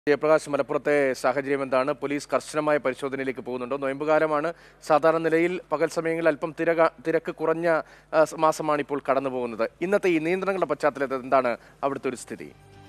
ജയപ്രകാശ് മലപ്പുറത്തെ സാഹചര്യം എന്താണ് പോലീസ് കർശനമായ പരിശോധനയിലേക്ക് പോകുന്നുണ്ടോ നോയമ്പുകാലമാണ് സാധാരണ നിലയിൽ പകൽ സമയങ്ങളിൽ അല്പം തിരക തിരക്ക് കുറഞ്ഞ ആ, സ് മാസമാണ് ഇപ്പോൾ കടന്നു പോകുന്നത് ഇന്നത്തെ ഈ നിയന്ത്രണങ്ങളുടെ പശ്ചാത്തലത്തിൽ എന്താണ് അവിടുത്തെ ഒരു സ്ഥിതി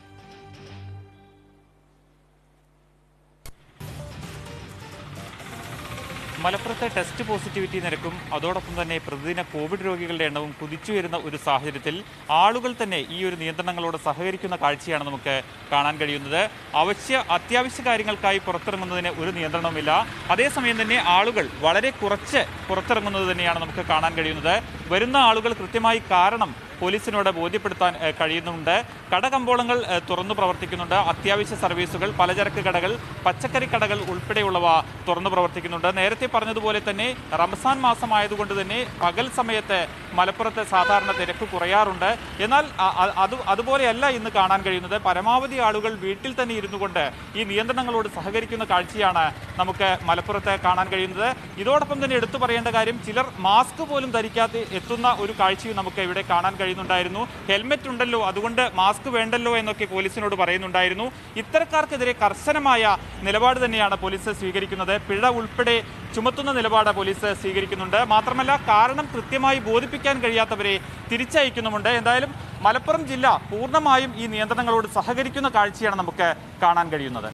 മലപ്പുറത്തെ ടെസ്റ്റ് പോസിറ്റിവിറ്റി നിരക്കും അതോടൊപ്പം തന്നെ പ്രതിദിന കോവിഡ് രോഗികളുടെ എണ്ണവും കുതിച്ചുയരുന്ന ഒരു സാഹചര്യത്തിൽ ആളുകൾ തന്നെ ഈ ഒരു നിയന്ത്രണങ്ങളോട് സഹകരിക്കുന്ന കാഴ്ചയാണ് നമുക്ക് കാണാൻ കഴിയുന്നത് അവശ്യ അത്യാവശ്യ കാര്യങ്ങൾക്കായി പുറത്തിറങ്ങുന്നതിന് ഒരു നിയന്ത്രണവുമില്ല അതേസമയം തന്നെ ആളുകൾ വളരെ കുറച്ച് പുറത്തിറങ്ങുന്നത് തന്നെയാണ് നമുക്ക് കാണാൻ കഴിയുന്നത് വരുന്ന ആളുകൾ കൃത്യമായി കാരണം പോലീസിനോട് ബോധ്യപ്പെടുത്താൻ ഏഹ്, കഴിയുന്നുണ്ട് കടകമ്പോളങ്ങൾ ഏഹ്, തുറന്നു പ്രവർത്തിക്കുന്നുണ്ട് അത്യാവശ്യ സർവീസുകൾ പലചരക്ക് കടകൾ പച്ചക്കറി കടകൾ ഉൾപ്പെടെയുള്ളവ തുറന്നു പ്രവർത്തിക്കുന്നുണ്ട് നേരത്തെ പറഞ്ഞതുപോലെ തന്നെ റംസാൻ മാസമായതുകൊണ്ട് തന്നെ പകൽ സമയത്ത് മലപ്പുറത്ത് സാധാരണ തിരക്ക് കുറയാറുണ്ട് എന്നാൽ അ- അ- അത് അതുപോലെയല്ല ഇന്ന് കാണാൻ കഴിയുന്നത് പരമാവധി ആളുകൾ വീട്ടിൽ തന്നെ ഇരുന്നു കൊണ്ട് ഈ നിയന്ത്രണങ്ങളോട് സഹകരിക്കുന്ന കാഴ്ചയാണ് നമുക്ക് മലപ്പുറത്ത് കാണാൻ കഴിയുന്നത് ഇതോടൊപ്പം തന്നെ എടുത്തു പറയേണ്ട കാര്യം ചിലർ മാസ്ക് പോലും ധരിക്കാതെ എത്തുന്ന ഒരു കാഴ്ചയും നമുക്ക് ഇവിടെ കാണാൻ കഴിയുന്നുണ്ടായിരുന്നു ഹെൽമെറ്റ് ഉണ്ടല്ലോ അതുകൊണ്ട് മാസ്ക് വേണ്ടല്ലോ എന്നൊക്കെ പോലീസിനോട് പറയുന്നുണ്ടായിരുന്നു ഇത്തരക്കാർക്കെതിരെ കർശനമായ നിലപാട് തന്നെയാണ് പോലീസ് സ്വീകരിക്കുന്നത് പിഴ ഉൾപ്പെടെ ചുമത്തുന്ന നിലപാട് പോലീസ് സ്വീകരിക്കുന്നുണ്ട് മാത്രമല്ല കാരണം കൃത്യമായി ബോധിപ്പിക്കാൻ കഴിയാത്തവരെ തിരിച്ചയക്കുന്നുമുണ്ട് എന്തായാലും മലപ്പുറം ജില്ല പൂർണ്ണമായും ഈ നിയന്ത്രണങ്ങളോട് സഹകരിക്കുന്ന കാഴ്ചയാണ് നമുക്ക് കാണാൻ കഴിയുന്നത്